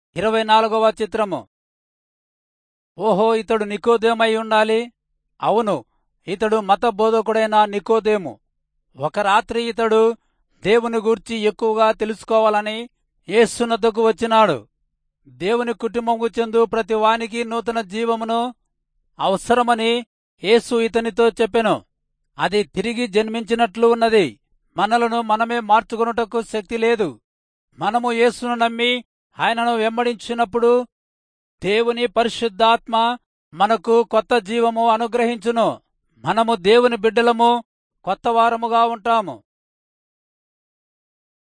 ఇరవై నాలుగవ చిత్రము ఓహో ఇతడు నికోదేమై ఉండాలి అవును ఇతడు మత బోధకుడైన నికోదేము ఒక రాత్రి ఇతడు దేవుని గూర్చి ఎక్కువగా తెలుసుకోవాలని యేసునద్దకు వచ్చినాడు దేవుని కుటుంబము చెందు ప్రతి వానికి నూతన జీవమును అవసరమని యేసు ఇతనితో చెప్పెను అది తిరిగి జన్మించినట్లు ఉన్నది మనలను మనమే మార్చుకొనుటకు శక్తి లేదు మనము యేసును నమ్మి ఆయనను వెంబడించినప్పుడు దేవుని పరిశుద్ధాత్మ మనకు కొత్త జీవము అనుగ్రహించును మనము దేవుని బిడ్డలము కొత్త వారముగా ఉంటాము